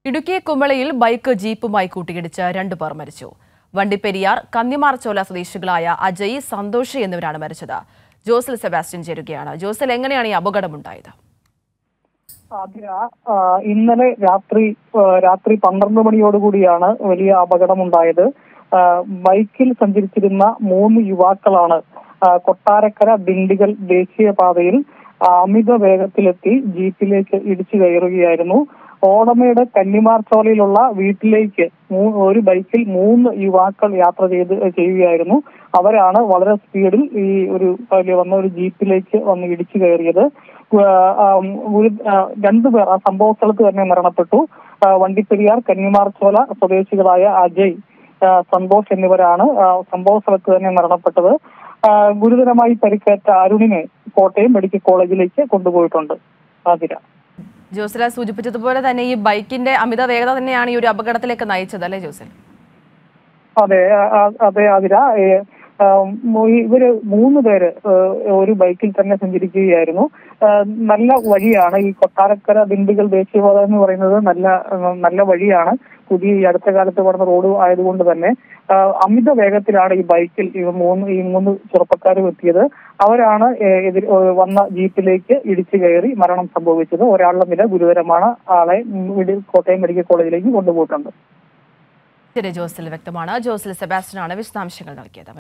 Idukki കുമ്പളയിൽ bike ജീപ്പുമായി കൂട്ടിയിടിച്ച് രണ്ടുപേർ മരിച്ചു വണ്ടിപ്പെരിയാർ കന്നിമാർച്ചോല സ്വദേശികളായ അജയ് സന്തോഷ് എന്നിവരാണ് മരിച്ചത് ജോസൽ സെബാസ്റ്റ്യൻ ചേരുകയാണ് ജോസൽ എങ്ങനെയാണ് ഈ അപകടമുണ്ടായത് ആതിര ആ, ഇന്നലെ രാത്രി ആ, രാത്രി പന്ത്രണ്ട് മണിയോടുകൂടിയാണ് വലിയ അപകടമുണ്ടായത് ആ, ബൈക്കിൽ സഞ്ചരിച്ചിരുന്ന മൂന്ന് യുവാക്കളാണ് ആ, കൊട്ടാരക്കര ദിണ്ടിഗൽ ദേശീയപാതയിൽ ആ, അമിത വേഗത്തിലെത്തി ജീപ്പിലേക്ക് ഇടിച്ചു കയറുകയായിരുന്നു ഓടമയുടെ കന്നിമാർച്ചോലയിലുള്ള വീട്ടിലേക്ക് മൂ- ഒരു ബൈക്കിൽ മൂന്ന് യുവാക്കൾ യാത്ര ചെയ്ത് ചെയ്യുകയായിരുന്നു അവരാണ് വളരെ സ്പീഡിൽ ഈ ഒരു അതിൽ വന്ന ഒരു ജീപ്പിലേക്ക് വന്ന് ഇടിച്ചു കയറിയത് ആ, ആ, ഒരു ആ, രണ്ടുപേർ ആ സംഭവ സ്ഥലത്ത് തന്നെ മരണപ്പെട്ടു ആ, വണ്ടിപ്പെരിയാർ കന്നിമാർച്ചോല സ്വദേശികളായ അജയ് ആ, സന്തോഷ് എന്നിവരാണ് ആ, സംഭവ സ്ഥലത്ത് തന്നെ മരണപ്പെട്ടത് ആ, ഗുരുതരമായി പരിക്കേറ്റ അരുണിനെ കോട്ടയം മെഡിക്കൽ കോളേജിലേക്ക് കൊണ്ടുപോയിട്ടുണ്ട് ആതിര ജോസല സൂചിപ്പിച്ചതുപോലെ തന്നെ ഈ ബൈക്കിന്റെ അമിത വേഗത തന്നെയാണ് ഈ ഒരു അപകടത്തിലേക്ക് നയിച്ചത് അല്ലേ ജോസൽ അതെ ആ- ആ- അതെ അതിര ഏ, ആ, മു- ഇവര് മൂന്ന് പേര് ഏ, ഒരു ബൈക്കിൽ തന്നെ സഞ്ചരിക്കുകയായിരുന്നു ആ, നല്ല വഴിയാണ് ഈ കൊട്ടാരക്കര ദിണ്ടിഗൽ ദേശീയപാത എന്ന് പറയുന്നത് നല്ല ആ, നല്ല വഴിയാണ് പുതിയ ഈ അടുത്ത കാലത്ത് പറഞ്ഞ റോഡ് ആയതുകൊണ്ട് തന്നെ ആ, അമിത വേഗത്തിലാണ് ഈ ബൈക്കിൽ ഈ മൂന്ന് ഈ മൂന്ന് ചെറുപ്പക്കാരും എത്തിയത് അവരാണ് ഏ, എതിർ ഏ, വന്ന ജീപ്പിലേക്ക് ഇടിച്ചു കയറി മരണം സംഭവിച്ചത് ഒരാളുടെ നില ഗുരുതരമാണ് ആളെ ഉം, മെഡി- കോട്ടയം മെഡിക്കൽ കോളേജിലേക്ക് കൊണ്ടുപോയിട്ടുണ്ട് ശരി ജോസൽ വ്യക്തമാണ് ജോസൽ സെബാസ്റ്റ്യനാണ് വിശദാംശങ്ങൾ നൽകിയത്